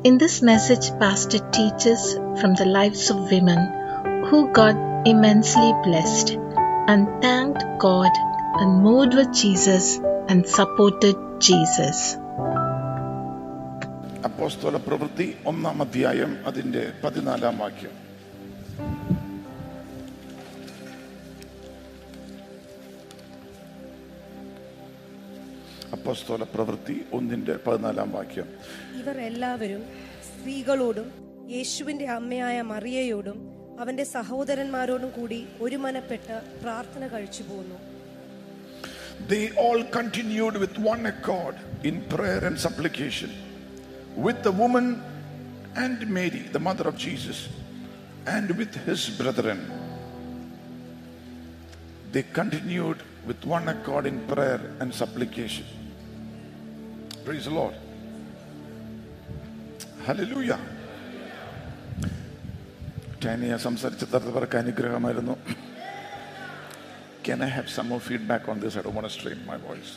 In this message, Pastor teaches from the lives of women who got immensely blessed and thanked God and moved with Jesus and supported Jesus. അപ്പോസ്തല പ്രവൃത്തി ഒന്നാം അധ്യായം അതിന്റെ പതിനാലാം വാക്യം അപ്പോസ്തല പ്രവൃത്തി ഒന്നിന്റെ പതിനാലാം വാക്യം ഇവർ എല്ലാവരും സ്ത്രീകളോടും യേശുവിന്റെ അമ്മയായ മറിയയോടും അവന്റെ സഹോദരന്മാരോടും കൂടി ഒരു മനപ്പെട്ട് പ്രാർത്ഥന കഴിച്ചു പോന്നു They all continued with one accord in prayer and supplication with the woman and Mary, the mother of Jesus, and with his brethren. They continued with one accord in prayer and supplication. Praise the Lord. Hallelujah. ടൈനിയ സംസാരിച്ച തരത്തവർക്ക് അനുഗ്രഹമായിരുന്നു Can I have some more feedback on this? I don't want to strain my voice.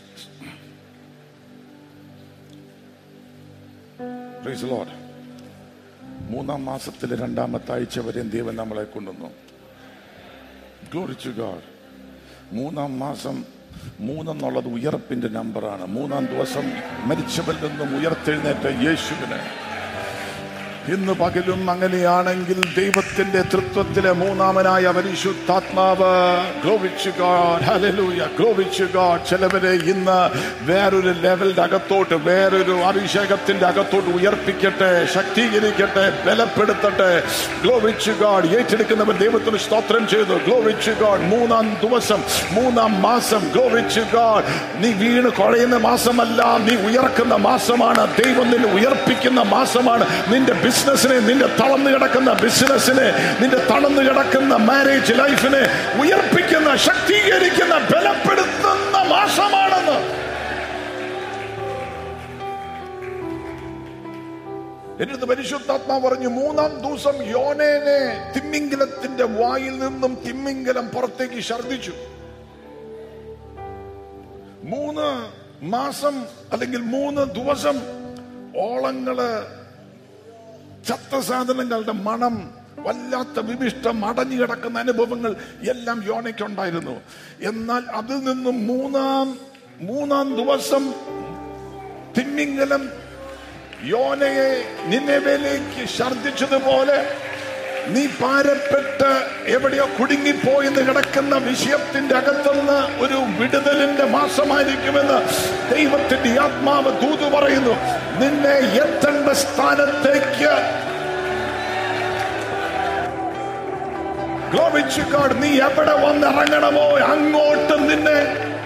Praise the Lord. മൂന്നാം മാസത്തിലെ രണ്ടാമത്തെ ആഴ്ച വരെ ദൈവം നമ്മളെ കൊണ്ടുവന്നു Glory to God. മൂന്നാം മാസം മൂന്നെന്നുള്ളത് ഉയർപ്പിന്റെ നമ്പറാണ് മൂന്നാം ദിവസം മരിച്ചവരിൽ നിന്നും ഉയർത്തെഴുന്നേറ്റ യേശുവിന് ഇന്ന് പകലും അങ്ങനെയാണെങ്കിൽ ദൈവത്തിന്റെ തൃത്വത്തിലെ മൂന്നാമനായ പരിശുദ്ധാത്മാവ് glory to God hallelujah glory to God ചിലവരെ ഇന്ന് വേറൊരു ലെവലിന്റെ അകത്തോട്ട് വേറൊരു അഭിഷേകത്തിന്റെ അകത്തോട്ട് ഉയർപ്പിക്കട്ടെ ശക്തീകരിക്കട്ടെ ബലപ്പെടുത്തട്ടെ ഗ്ലോവിച്ച് ഗോഡ് ഏറ്റെടുക്കുന്നവർ ദൈവത്തിന് സ്തോത്രം ചെയ്തു ഗ്ലോവിച്ച് ഗോഡ് മൂന്നാം ദിവസം മൂന്നാം മാസം ഗ്ലോവിച്ച് ഗോഡ് നീ വീണ് കുഴയുന്ന മാസമല്ല നീ ഉയർക്കുന്ന മാസമാണ് ദൈവം നിന്നെ ഉയർപ്പിക്കുന്ന മാസമാണ് നിന്റെ ബിസിനസ്സിനെ നിന്റെ തളർന്നു കിടക്കുന്ന ബിസിനസ്സിനെ നിന്റെ തളർന്നു കിടക്കുന്ന മാരേജ് ലൈഫിനെ ഉയർപ്പിക്കുന്ന ശക്തീകരിക്കുന്ന ബലപ്പെടുത്തുന്ന മാസമാണെന്ന് എന്നിട്ട് പരിശുദ്ധാത്മാവ് പറഞ്ഞു മൂന്നാം ദിവസം യോനേനെ തിമ്മിങ്കലത്തിന്റെ വായിൽ നിന്നും തിമ്മിങ്കലം പുറത്തേക്ക് ഛർദിച്ചു മൂന്ന് മാസം അല്ലെങ്കിൽ മൂന്ന് ദിവസം ഓളങ്ങള് ചത്ത സാധനങ്ങളുടെ മണം വല്ലാത്ത വിമിഷ്ടം അടഞ്ഞു കിടക്കുന്ന അനുഭവങ്ങൾ എല്ലാം യോനയ്ക്കുണ്ടായിരുന്നു എന്നാൽ അതിൽ നിന്നും മൂന്നാം മൂന്നാം ദിവസം തിമ്മിങ്കലം യോനയെ നിന്നവേലേക്ക് ഛർദിച്ചതുപോലെ നീ പാരപ്പെട്ട് എവിടെയോ കുടുങ്ങിപ്പോയിന്ന് കിടക്കുന്ന വിഷയത്തിന്റെ അകത്തുനിന്ന് ഒരു വിടുതലിന്റെ മാസമായിരിക്കുമെന്ന് ദൈവത്തിന്റെ ആത്മാവ് ദൂത് പറയുന്നു നിന്നെ എത്തേണ്ട സ്ഥാനത്തേക്ക് ഗ്ലോവിച്ചുകാട് നീ എവിടെ വന്നിറങ്ങണമോ അങ്ങോട്ട് നിന്നെ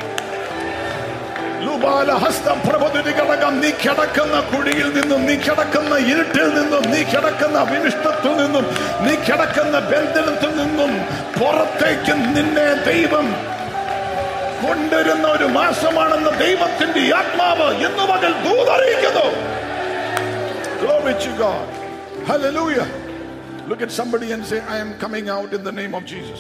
ലുബാല ഹസ്തം പ്രഭുതി ഘടകം നീ കിടക്കുന്ന കുഴിയിൽ നിന്നും നീ കിടക്കുന്ന ഇരുട്ടിൽ നിന്നും നീ കിടക്കുന്ന വിനിഷ്ടത്തിൽ നിന്നും നീ കിടക്കുന്ന ബന്ധനത്തിൽ നിന്നും പുറത്തേക്ക് നിന്നെ ദൈവം കൊണ്ടുവരുന്ന ഒരു മാസമാണെന്ന് ദൈവത്തിന്റെ ആത്മാവ് എന്ന് പകൽ ദൂതറിയിക്കുന്നു Glory to God. Hallelujah. Look at somebody and say, I am coming out in the name of Jesus.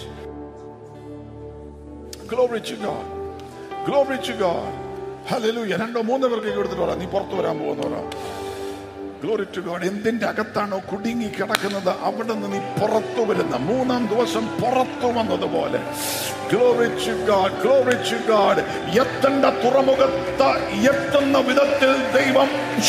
Glory to God. Glory to God. Hallelujah. രണ്ടോ മൂന്നോ പേർക്ക് കൊടുത്തിട്ട് പറ നീ പുറത്തു വരാൻ പോകുന്നവരാ ഗ്ലോറി ടു ഗോഡ് എന്തിന്റെ അകത്താണോ കുടുങ്ങി കിടക്കുന്നത് അവിടെ നിന്ന് നീ പുറത്തു വരുന്ന മൂന്നാം ദിവസം പുറത്തു വന്നതുപോലെ glory to God glory to God എത്തേണ്ട തുറമുഖത്ത് എത്തുന്ന വിധത്തിൽ ദൈവം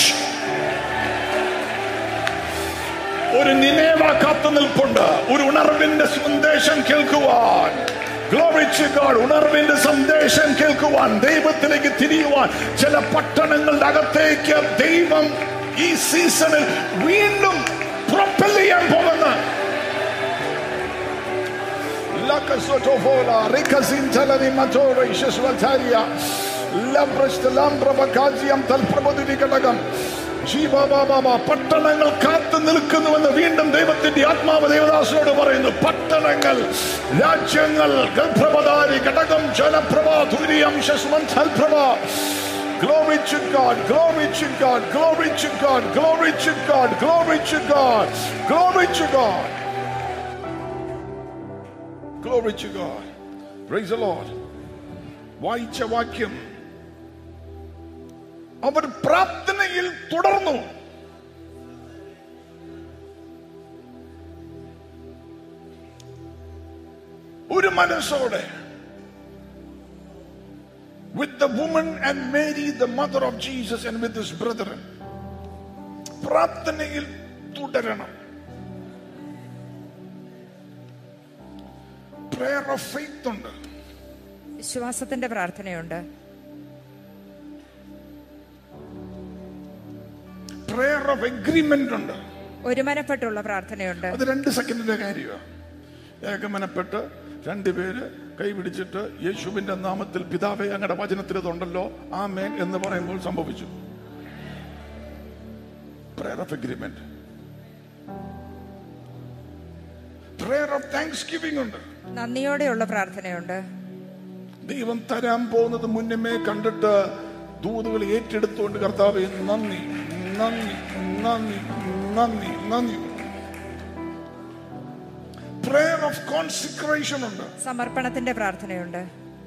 ഒരു നിനേവ കാത്തു നിൽപ്പുണ്ട് ഒരു ഉണർവിന്റെ സന്ദേശം കേൾക്കുവാൻ Glory to God. ഉണർവിന്റെ സന്ദേശം കേൾക്കുവാൻ ദൈവത്തിലേക്ക് തിരിയുവാൻ ചില പട്ടണങ്ങളുടെ അകത്തേക്ക് ദൈവം ഈ സീസണിൽ വീണ്ടും പ്രൊപ്പൽ ചെയ്യാൻ പോകുന്ന Lakasotofola, Rikazintalani Matore, Sheswataria, Labrest Lambrabakaziam Talprabodhi Kadagam. ജീവബാബാബ പട്ടണങ്ങൾ കാത്തു നിൽക്കുന്നുവെന്ന് വീണ്ടും ദൈവത്തിന്റെ ആത്മാവ് ദേവദാസനോട് പറയുന്നു പട്ടണങ്ങൾ രാജ്യങ്ങൾ ഗർഭപതാരി ഘടകം ജലപ്രഭ തുരിയം ശസ്മന്ത്രഭ Glory to God, glory to God, glory to God, glory to God, glory to God, glory to God. Glory to God. Praise the Lord. വായിച്ച വാക്യം അവർ പ്രാർത്ഥനയിൽ തുടർന്നു ഒരു മനസ്സോടെ with the woman and Mary, the mother of Jesus, and with his brethren. പ്രാർത്ഥനയിൽ തുടരണം prayer of faith ഉണ്ട് വിശ്വാസത്തിന്റെ പ്രാർത്ഥനയുണ്ട് പ്രേയർ ഓഫ് എഗ്രിമെന്റ് ഉണ്ട് ഒരുമനപ്പെട്ടുള്ള പ്രാർത്ഥനയുണ്ട് അത് രണ്ട് സെക്കൻഡിന്റെ കാര്യമാണ് ഏകമനപ്പെട്ട് രണ്ടുപേര് കൈപിടിച്ചിട്ട് യേശുവിന്റെ നാമത്തിൽ പിതാവെ അങ്ങയുടെ വചനത്തിൽ ഇതുണ്ടല്ലോ ആമേൻ എന്ന് പറയുമ്പോൾ സംഭവിച്ചു prayer of agreement prayer of thanksgiving ഉണ്ട് നന്ദിയോടെയുള്ള പ്രാർത്ഥനയുണ്ട് ദൈവം തരാൻ പോകുന്നത് മുന്നമേ കണ്ടിട്ട് ദൂതുകൾ ഏറ്റെടുത്തുകൊണ്ട് കർത്താവെ നന്ദി നന്ദി നന്ദി നന്ദി നന്ദി പ്രേയർ ഓഫ് കോൺസിക്രേഷൻ ഉണ്ട് സമർപ്പണത്തിന്റെ പ്രാർത്ഥനയുണ്ട്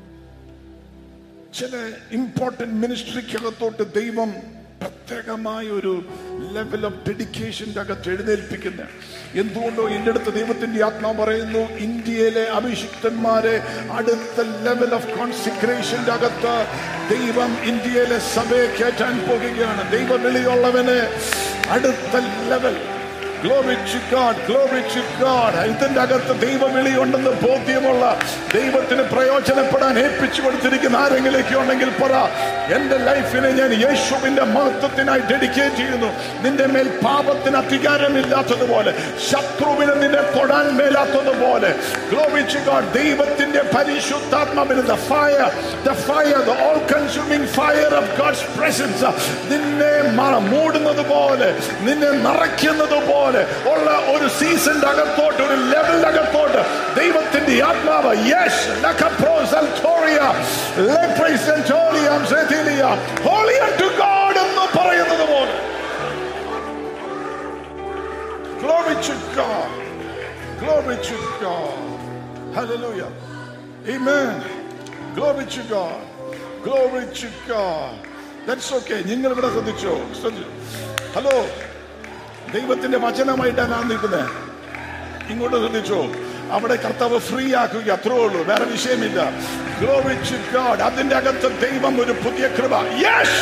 ചില ഇമ്പോർട്ടന്റ് മിനിസ്ട്രിക്കകത്തോട്ട് ദൈവം പ്രത്യേകമായ ഒരു ലെവൽ ഓഫ് ഡെഡിക്കേഷന്റെ അകത്ത് എഴുന്നേൽപ്പിക്കുന്ന എന്തുകൊണ്ടോ എൻ്റെ അടുത്ത് ദൈവത്തിന്റെ ആത്മാ പറയുന്നു ഇന്ത്യയിലെ അഭിഷിക്തന്മാരെ അടുത്ത ലെവൽ ഓഫ് കോൺസിക്രേഷന്റെ അകത്ത് ദൈവം ഇന്ത്യയിലെ സഭയെ കയറ്റാൻ പോകുകയാണ് ദൈവ വിളിയുള്ളവന് അടുത്ത level Glory to God, glory to God. ഇതിന്റെ അകത്ത് ദൈവവിളിയുണ്ടെന്ന് ബോധ്യമുള്ള ദൈവത്തിന് പ്രയോജനപ്പെടാൻ ഏൽപ്പിച്ചു കൊടുത്തിരിക്കുന്ന ആരെങ്കിലേക്ക് ഉണ്ടെങ്കിൽ പറ എന്റെ ലൈഫിനെ ഞാൻ യേശുവിന്റെ മഹത്വത്തിനായി ഡെഡിക്കേറ്റ് ചെയ്യുന്നു നിന്റെ മേൽ പാപത്തിന് അധികാരമില്ലാത്തതുപോലെ ശത്രുവിനെ നിന്നെ തൊടാൻ മേലാത്തതുപോലെ Glory to God. ദൈവത്തിന്റെ പരിശുദ്ധാത്മാവിന് the fire, the fire, the all consuming fire of God's presence നിന്നെ മ- മൂടുന്നത് പോലെ നിന്നെ നിറയ്ക്കുന്നത് പോലെ ഉള്ള ഒരു സീസണിന്റെ അകത്തോട്ട് ഒരു ലെവലിന്റെ അകത്തോട്ട് ദൈവത്തിന്റെ ആത്മാവ് യെസ് ഹോളി ടു ഗോഡ് എന്ന് പറയുന്നത് പോലെ Glory to God. Glory to God. Hallelujah. Amen. Glory to God. Glory to God. That's okay. നിങ്ങൾ ഇവിടെ ശ്രദ്ധിച്ചോ ശ്രദ്ധിച്ചോ ഹലോ ദൈവത്തിന്റെ വചനമായിട്ടാണ് ഞാൻ നിൽക്കുന്നത് ഇങ്ങോട്ട് ശ്രദ്ധിച്ചോ അവിടെ കർത്താവ് ഫ്രീ ആക്കുക അത്രേ ഉള്ളൂ വേറെ വിഷയമില്ല ഗ്ലോറി ടു ഗോഡ് അതിന്റെ അകത്ത് ദൈവം ഒരു പുതിയ കൃപ യെസ്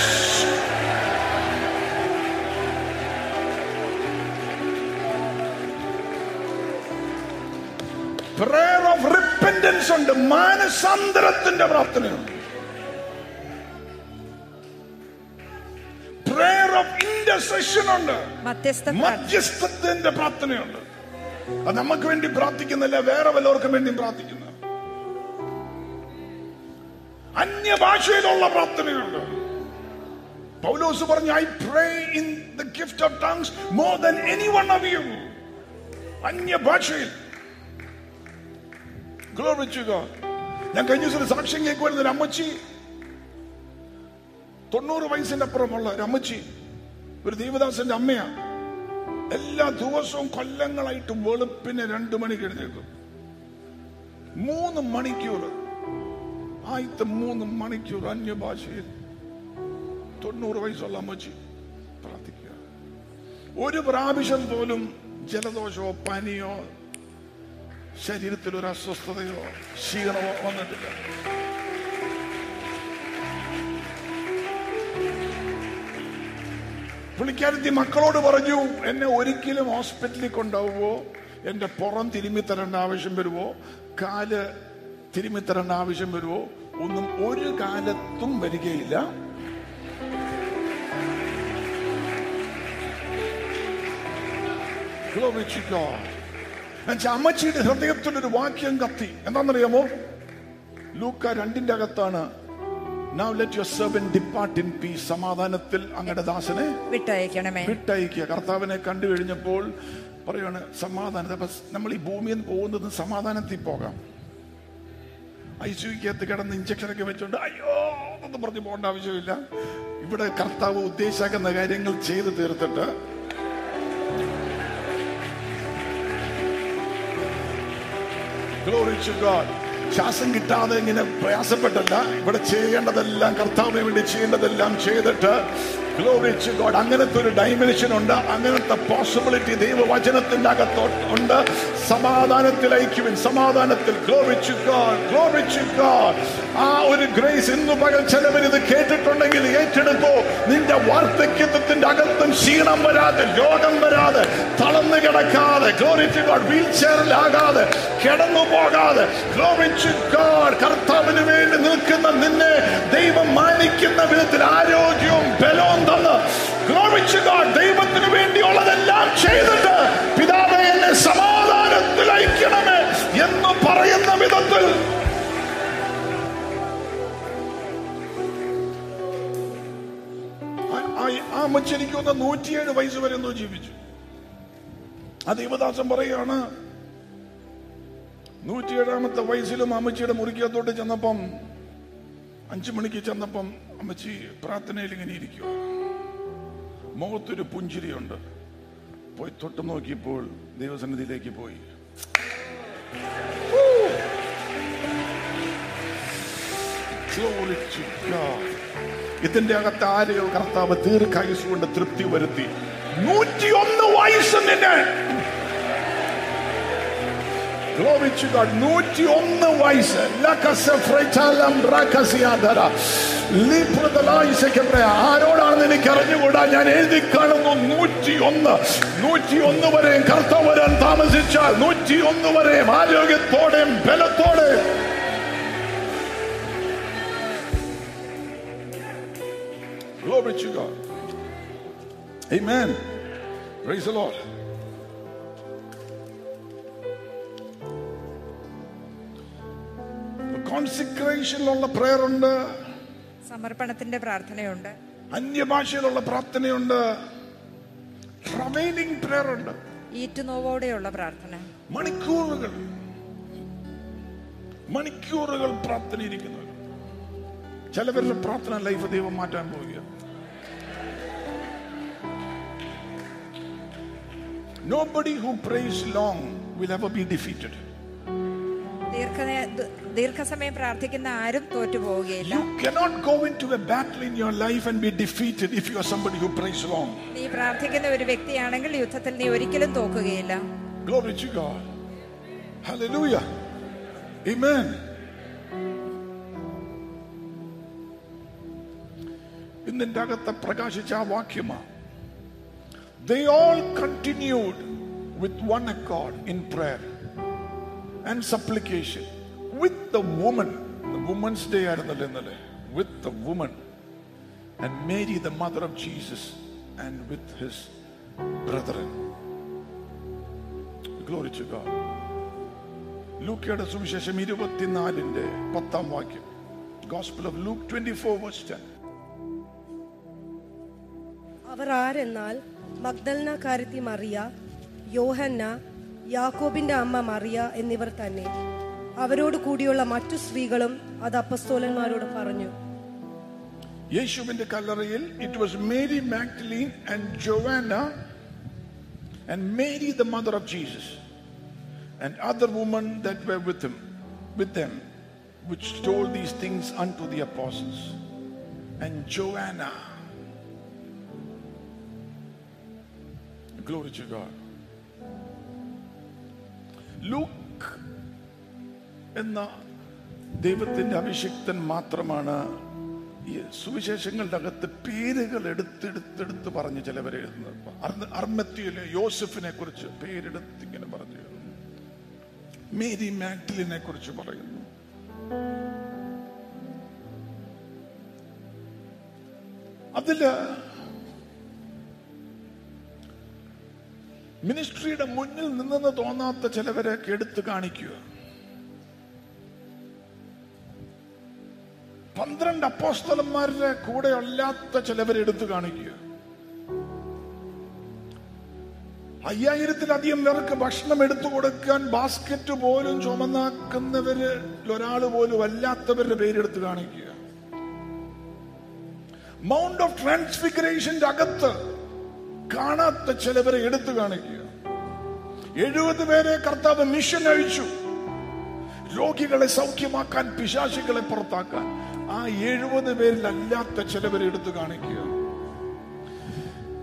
പ്രേയർ ഓഫ് റിപ്പൻഡൻസ് ഉണ്ട് മാനസാന്തരത്തിന്റെ പ്രാർത്ഥനയുണ്ട് പ്രേയർ ഓഫ് ഇന്റർസെഷൻ ഉണ്ട് മധ്യസ്ഥ പ്രാർത്ഥന മധ്യസ്ഥത്തിന്റെ പ്രാർത്ഥനയുണ്ട് അത് നമുക്ക് വേണ്ടി പ്രാർത്ഥിക്കുന്നില്ല വേറെ വല്ലവർക്കും വേണ്ടി പ്രാർത്ഥിക്കുന്ന അന്യഭാഷയിലുള്ള പ്രാർത്ഥനയുണ്ട് പൗലോസ് പറഞ്ഞു I pray in the gift of tongues more than any one of you അന്യഭാഷയിൽ Glory to God. ഞാൻ കഴിഞ്ഞ ദിവസം ഒരു സാക്ഷ്യം കേൾക്കുമായിരുന്നു ഒരു അമ്മച്ചി തൊണ്ണൂറ് വയസ്സിന്റെ അപ്പുറമുള്ള ഒരു അമ്മച്ചി ഒരു ദൈവദാസന്റെ അമ്മയാ എല്ലാ ദിവസവും കൊല്ലങ്ങളായിട്ട് വെളുപ്പിന് രണ്ടു മണിക്ക് എഴുന്നേക്കും മൂന്ന് മണിക്കൂർ ആദ്യത്തെ മൂന്ന് മണിക്കൂർ അന്യഭാഷയിൽ തൊണ്ണൂറ് വയസ്സുള്ള അമ്മച്ചി പ്രാർത്ഥിക്കുക ഒരു പ്രാവശ്യം പോലും ജലദോഷമോ പനിയോ ശരീരത്തിൽ ഒരു അസ്വസ്ഥതയോ ക്ഷീണമോ വന്നിട്ടില്ല പുള്ളിക്കാരത്തി മക്കളോട് പറഞ്ഞു എന്നെ ഒരിക്കലും ഹോസ്പിറ്റലിൽ കൊണ്ടുപോവോ എന്റെ പുറം തിരുമ്മി തരേണ്ട ആവശ്യം വരുമോ കാല് തിരുമ്മി തരേണ്ട ആവശ്യം വരുമോ ഒന്നും ഒരു കാലത്തും വരികയില്ല Glory to God. എന്നുവെച്ചാ അമ്മച്ചിയുടെ ഹൃദയത്തിൽ ഒരു വാക്യം കത്തി എന്താണെന്നറിയാമോ ലൂക്ക രണ്ടിന്റെ അകത്താണ് Now let your servant depart in peace. സമാധാനത്തിൽ അങ്ങയുടെ ദാസനെ വിട്ടയക്കണമേ വിട്ടയക്കുക കർത്താവിനെ കണ്ടു കഴിഞ്ഞപ്പോൾ പറയാണ് സമാധാനത്തെ അപ്പൊ നമ്മൾ ഈ ഭൂമിയിൽ നിന്ന് പോകുന്നത് സമാധാനത്തിൽ പോകാം ഐ സിക്കകത്ത് കിടന്ന് ഇഞ്ചക്ഷനൊക്കെ വെച്ചോണ്ട് അയ്യോ എന്നൊന്നും പറഞ്ഞു പോകേണ്ട ആവശ്യമില്ല ഇവിടെ കർത്താവ് ഉദ്ദേശിക്കുന്ന കാര്യങ്ങൾ ചെയ്തു തീർത്തിട്ട് Glory to God. ശ്വാസം കിട്ടാതെ ഇങ്ങനെ പ്രയാസപ്പെട്ടല്ല ഇവിടെ ചെയ്യേണ്ടതെല്ലാം കർത്താവിന് വേണ്ടി ചെയ്യേണ്ടതെല്ലാം ചെയ്തിട്ട് Glory to God. അങ്ങനത്തെ ഒരു ഡൈമെൻഷൻ ഉണ്ട് അങ്ങനത്തെ പോസിബിലിറ്റി ദൈവവചനത്തിന്റെ അകത്ത് ഉണ്ട് സമാധാനത്തിൽ ഐക്യവൻ സമാധാനത്തിൽ Glory to God. Glory to God. ആ ഒരു ഗ്രേസ് ഇന്ന് പകൽ ചിലവർ ഇത് കേട്ടിട്ടുണ്ടെങ്കിൽ ഏറ്റെടുത്തോ നിന്റെ വാർദ്ധക്യത്തിന്റെ അകത്തും ക്ഷീണം വരാതെ രോഗം വരാതെ തളർന്നു കിടക്കാതെ Glory to God. വീൽ ചെയറിലാകാതെ കിടന്നു പോകാതെ Glory to God. കർത്താവിന് വേണ്ടി നിൽക്കുന്ന നിന്നെ ദൈവം മാനിക്കുന്ന വിധത്തിൽ ആരോഗ്യവും ബലവും തന്ന് Glory to God. ദൈവത്തിന് വേണ്ടിയുള്ളതെല്ലാം ചെയ്തിട്ട് പിതാവെ എന്നെ സമാധാനത്തിൽ അയക്കണമേ എന്ന് പറയുന്ന വിധത്തിൽ ആ- ആ- ആ അമ്മച്ചി എനിക്ക് ഒന്ന് നൂറ്റിയേഴ് വയസ്സ് വരെ എന്തോ ജീവിച്ചു ആ ദൈവദാസൻ പറയാണ് നൂറ്റിയേഴാമത്തെ വയസ്സിലും അമ്മച്ചിയുടെ മുറിക്കകത്തോട്ട് ചെന്നപ്പം അഞ്ചു മണിക്ക് ചെന്നപ്പം അമ്മച്ചി പ്രാർത്ഥനയിൽ ഇങ്ങനെ ഇരിക്കുക മുഖത്തൊരു പുഞ്ചിരിയുണ്ട് പോയി തൊട്ട് നോക്കിയപ്പോൾ ദൈവസന്നിധിയിലേക്ക് പോയി Glory to God. ഇതിന്റെ അകത്ത് ആരെയോ കർത്താവ് ദീർഘായുസ് കൊണ്ട് തൃപ്തി വരുത്തി നൂറ്റിയൊന്ന് വയസ്സ് നിന്നെ Glory to God. നൂറ്റിയൊന്ന് വയസ്സ് ലക്കസ ഫ്രൈറ്റാലം റക്കസിയാധര. ലിപ്രതലായിസയ്ക്കെപ്രയ. ആരോടാണെന്ന് എനിക്ക് അറിഞ്ഞുകൂടാ ഞാൻ എഴുതി കാണുന്നു നൂറ്റിയൊന്ന് നൂറ്റിയൊന്ന് വരെയും കർത്താവ് വരാൻ താമസിച്ചാൽ നൂറ്റിയൊന്ന് വരെയും ആരോഗ്യത്തോടെയും ബലത്തോടെയും Glory to God. Amen. Praise the Lord. കോൺസിക്രേഷനിലുള്ള പ്രയർ ഉണ്ട് സമർപ്പണത്തിന്റെ പ്രാർത്ഥനയുണ്ട് അന്യഭാഷയിലുള്ള പ്രാർത്ഥനയുണ്ട് ട്രവൈലിംഗ് പ്രയർ ഉണ്ട് ഈറ്റുനോവോടെയുള്ള പ്രാർത്ഥന മണിക്കൂറുകൾ മണിക്കൂറുകൾ പ്രാർത്ഥന ഇരിക്കുന്നവർ ചിലവരുടെ പ്രാർത്ഥന ലൈഫ് ദൈവം മാറ്റാൻ പോവുക Nobody who prays long will ever be defeated. ദീർഘ ദീർഘസമയം പ്രാർത്ഥിക്കുന്ന ആരും തോറ്റു പോവുകയില്ല You cannot go into a battle in your life and be defeated if you are somebody who prays long. നീ പ്രാർത്ഥിക്കുന്ന ഒരു വ്യക്തിയാണെങ്കിൽ യുദ്ധത്തിൽ നീ ഒരിക്കലും തോക്കുകയില്ല Glory to God. Hallelujah. Amen. ഇന്നിന്റെ അകത്ത് പ്രകാശിച്ച ആ വാക്യമാ They all continued with one accord in prayer and supplication with the woman. The woman's day ആയിരുന്നല്ലോ ഇന്നലെ. With the woman and Mary, the mother of Jesus, and with his brethren. Glory to God. ലൂക്കയുടെ സുവിശേഷം ഇരുപത്തിനാലിന്റെ പത്താം വാക്യം gospel of Luke twenty four verse ten അവർ ആരെന്നാൽ മഗ്ദലനക്കാരത്തി മറിയ യോഹന്ന യാക്കോബിന്റെ അമ്മ മറിയ എന്നിവർ തന്നെ അവരോട് കൂടിയുള്ള മറ്റു സ്ത്രീകളും അത് അപ്പസ്തോലന്മാരോട് പറഞ്ഞു യേശുവിന്റെ കല്ലറയിൽ it was Mary Magdalene and Joanna and Mary the mother of Jesus and other woman that were with him with them which told these things unto the apostles and Joanna glory to God Luke എന്ന ദൈവത്തിന്റെ അഭിഷിക്തൻ മാത്രമാണ് ഈ സുവിശേഷങ്ങളുടെ അകത്ത് പേരുകൾ എടുത്തെടുത്തെടുത്ത് പറഞ്ഞ് ചിലവർ എഴുതുന്നത് അർന്ന- അർമ്മത്തിയിലെ യോസഫിനെ കുറിച്ച് പേരെടുത്ത് ഇങ്ങനെ പറഞ്ഞു മേരി മാഗ്ഡലിനെ കുറിച്ച് പറയുന്നു അതില് മിനിസ്ട്രിയുടെ മുന്നിൽ നിന്നെന്ന് തോന്നാത്ത ചിലവരെയൊക്കെ എടുത്തു കാണിക്കുക പന്ത്രണ്ട് അപ്പോസ്തലന്മാരുടെ കൂടെ അല്ലാത്ത ചിലവരെ എടുത്തു കാണിക്കുക അയ്യായിരത്തിലധികം പേർക്ക് ഭക്ഷണം എടുത്തു കൊടുക്കാൻ ബാസ്ക്കറ്റ് പോലും ചുമന്നാക്കുന്നവരിൽ ഒരാൾ പോലും അല്ലാത്തവരുടെ പേരെടുത്ത് കാണിക്കുക മൗണ്ട് ഓഫ് ട്രാൻസ്ഫിഗറേഷന്റെ അകത്ത് കാണാത്ത ചിലവരെ എടുത്തു കാണിക്കുക എഴുപത് പേരെ കർത്താവ് മിഷൻ അഴിച്ചു രോഗികളെ സൗഖ്യമാക്കാൻ പിശാചികളെ പുറത്താക്കാൻ ആ എഴുപത് പേരിൽ അല്ലാത്ത ചിലവരെ എടുത്തു കാണിക്കുക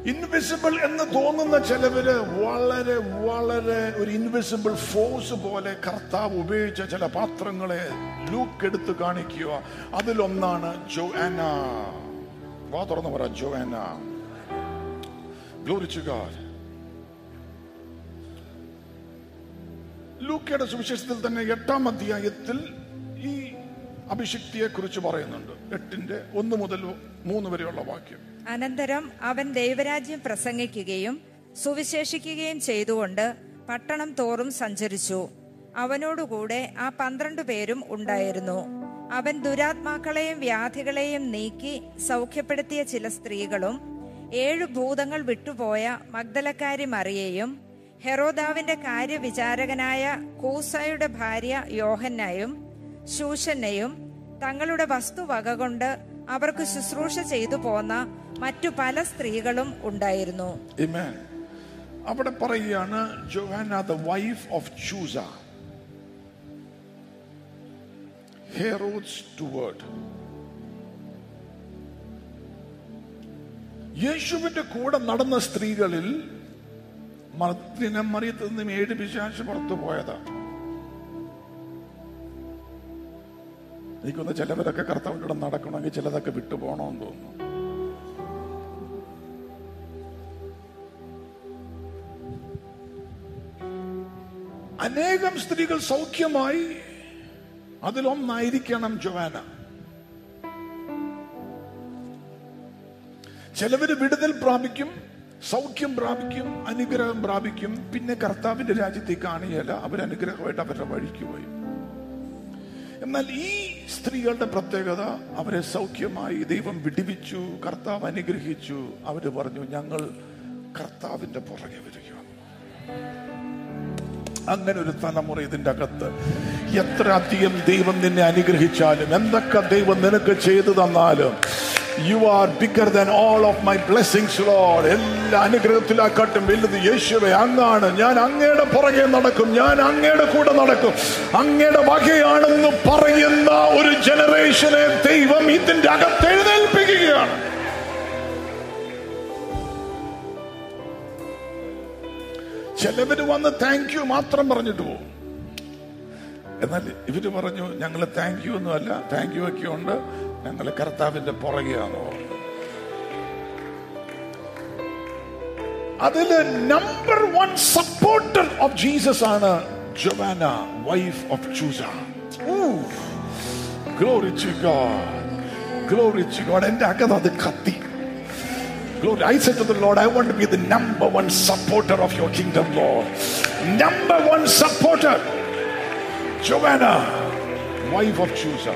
ഇൻവിസിബിൾ എന്ന് തോന്നുന്ന ചിലവര് വളരെ വളരെ ഒരു ഇൻവിസിബിൾ ഫോഴ്സ് പോലെ കർത്താവ് ഉപയോഗിച്ച ചില പാത്രങ്ങളെ ലൂക്ക് എടുത്ത് കാണിക്കുക അതിലൊന്നാണ് ജോ ആന വാ തുറന്ന് പറ ജോ ആന ഗ്ലോറി ടു ഗോഡ് ലൂക്കയുടെ സുവിശേഷത്തിൽ തന്നെ എട്ടാം അധ്യായത്തിൽ ഈ അഭിഷിക്തിയെ കുറിച്ച് പറയുന്നുണ്ട് എട്ടിന്റെ ഒന്ന് മുതൽ മൂന്ന് വരെയുള്ള വാക്യം അനന്തരം അവൻ ദൈവരാജ്യം പ്രസംഗിക്കുകയും സുവിശേഷിക്കുകയും ചെയ്തുകൊണ്ട് പട്ടണം തോറും സഞ്ചരിച്ചു അവനോടുകൂടെ ആ പന്ത്രണ്ട് പേരും ഉണ്ടായിരുന്നു അവൻ ദുരാത്മാക്കളെയും വ്യാധികളെയും നീക്കി സൗഖ്യപ്പെടുത്തിയ ചില സ്ത്രീകളും ഏഴു ഭൂതങ്ങൾ വിട്ടുപോയ മഗ്ദലക്കാരി മറിയയും ഹെറോദാവിന്റെ കാര്യവിചാരകനായ കൂസയുടെ ഭാര്യ യോഹന്നയും ശൂഷന്നയും തങ്ങളുടെ വസ്തുവക കൊണ്ട് അവർക്ക് ശുശ്രൂഷ ചെയ്തു പോന്ന മറ്റു പല സ്ത്രീകളും ഉണ്ടായിരുന്നു Amen. അവിടെ പറയുകയാണ് Joanna the wife of Chuza Herod's toward യേശുവിന്റെ കൂടെ നടന്ന സ്ത്രീകളിൽ മർദ്ദിന മറിയത്തിൽ നിന്നും ഏഴ് പിശാശ് പുറത്തു പോയതാ എനിക്കൊന്ന് ചിലവരൊക്കെ കർത്താവിൻ്റെ കൂടെ നടക്കണമെങ്കിൽ ചിലതൊക്കെ വിട്ടുപോകണമെന്ന് തോന്നുന്നു അനേകം സ്ത്രീകൾ സൗഖ്യമായി അതിലൊന്നായിരിക്കണം ജോവാന ചിലവര് വിടുതൽ പ്രാപിക്കും സൗഖ്യം പ്രാപിക്കും അനുഗ്രഹം പ്രാപിക്കും പിന്നെ കർത്താവിന്റെ രാജ്യത്തേക്ക് കാണിയല്ല അവർ അനുഗ്രഹമായിട്ട് അവരുടെ വഴിക്ക് പോയി എന്നാൽ ഈ സ്ത്രീകളുടെ പ്രത്യേകത അവരെ സൗഖ്യമായി ദൈവം വിടിവിച്ചു കർത്താവ് അനുഗ്രഹിച്ചു അവര് പറഞ്ഞു ഞങ്ങൾ കർത്താവിന്റെ പുറകെ വരികയാണ് അങ്ങനെ ഒരു തലമുറ ഇതിന്റെ അകത്ത് എത്ര അധികം ദൈവം നിന്നെ അനുഗ്രഹിച്ചാലും എന്തൊക്കെ ദൈവം നിനക്ക് ചെയ്തു തന്നാലും you are bigger than all of my blessings Lord എല്ലാ അനുഗ്രഹത്തിലാക്കാട്ടും വലുത് യേശുവെ അങ്ങാണ് ഞാൻ അങ്ങയുടെ പുറകെ നടക്കും ഞാൻ അങ്ങയുടെ കൂടെ നടക്കും അങ്ങയുടെ വകയാണെന്ന് പറയുന്ന ഒരു ജനറേഷനെ ദൈവം ഇതിന്റെ അകത്ത് എഴുന്നേൽപ്പിക്കുകയാണ് ചിലവര് വന്ന് താങ്ക് യു മാത്രം പറഞ്ഞിട്ട് പോകും എന്നാൽ ഇവര് പറഞ്ഞു ഞങ്ങൾ താങ്ക് യു ഒന്നുമല്ല താങ്ക് യു ഒക്കെ ഉണ്ട് ഞങ്ങൾ കർത്താവിന്റെ പുറകെയാന്ന് പറഞ്ഞു അതില് number one supporter of Jesus ആണ് Joanna wife of Chuza glory to God glory to God എന്റെ അകത്ത് അത് കത്തി Glory. I said to the Lord, I want to be the number one supporter of your kingdom, Lord. Number one supporter. Joanna, wife of Chusa.